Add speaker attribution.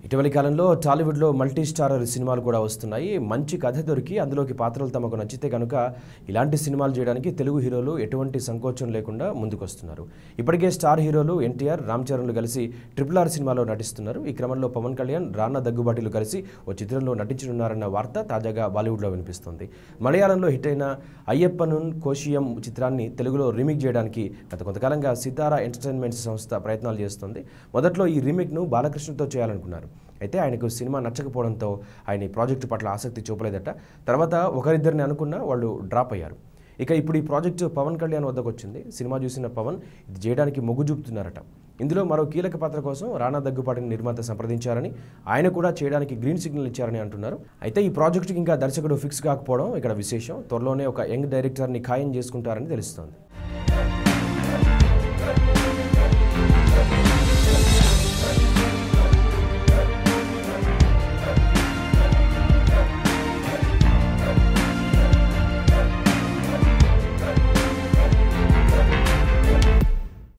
Speaker 1: ఇటీవలి కాలంలో టాలీవుడ్లో మల్టీ స్టారర్ సినిమాలు కూడా వస్తున్నాయి మంచి కథ దొరికి అందులోకి పాత్రలు తమకు నచ్చితే కనుక ఇలాంటి సినిమాలు చేయడానికి తెలుగు హీరోలు ఎటువంటి సంకోచం లేకుండా ముందుకొస్తున్నారు ఇప్పటికే స్టార్ హీరోలు ఎన్టీఆర్ రామ్ చరణ్లు కలిసి ట్రిపుల్ ఆర్ సినిమాలో నటిస్తున్నారు ఈ క్రమంలో పవన్ కళ్యాణ్ రానా దగ్గుబాటిలు కలిసి ఓ చిత్రంలో నటించనున్నారన్న వార్త తాజాగా బాలీవుడ్లో వినిపిస్తోంది మలయాళంలో హిట్ అయిన అయ్యప్పనున్ కోశియం చిత్రాన్ని తెలుగులో రీమేక్ చేయడానికి గత కొంతకాలంగా సితారా ఎంటర్టైన్మెంట్ సంస్థ ప్రయత్నాలు చేస్తోంది మొదట్లో ఈ రీమేక్ను బాలకృష్ణతో చేయాలనుకున్నారు అయితే ఆయనకు సినిమా నచ్చకపోవడంతో ఆయన ఈ ప్రాజెక్టు పట్ల ఆసక్తి చూపలేదట తర్వాత ఒకరిద్దరిని అనుకున్నా వాళ్ళు డ్రాప్ అయ్యారు ఇక ఇప్పుడు ఈ ప్రాజెక్టు పవన్ కళ్యాణ్ వద్దకు వచ్చింది సినిమా చూసిన పవన్ ఇది చేయడానికి మొగ్గు చూపుతున్నారట ఇందులో మరో కీలక పాత్ర కోసం రానా దగ్గుపాటిని నిర్మాత సంప్రదించారని ఆయన కూడా చేయడానికి గ్రీన్ సిగ్నల్ ఇచ్చారని అంటున్నారు అయితే ఈ ప్రాజెక్టుకి ఇంకా దర్శకుడు ఫిక్స్ కాకపోవడం ఇక్కడ విశేషం త్వరలోనే ఒక యంగ్ డైరెక్టర్ని ఖాయం చేసుకుంటారని తెలుస్తోంది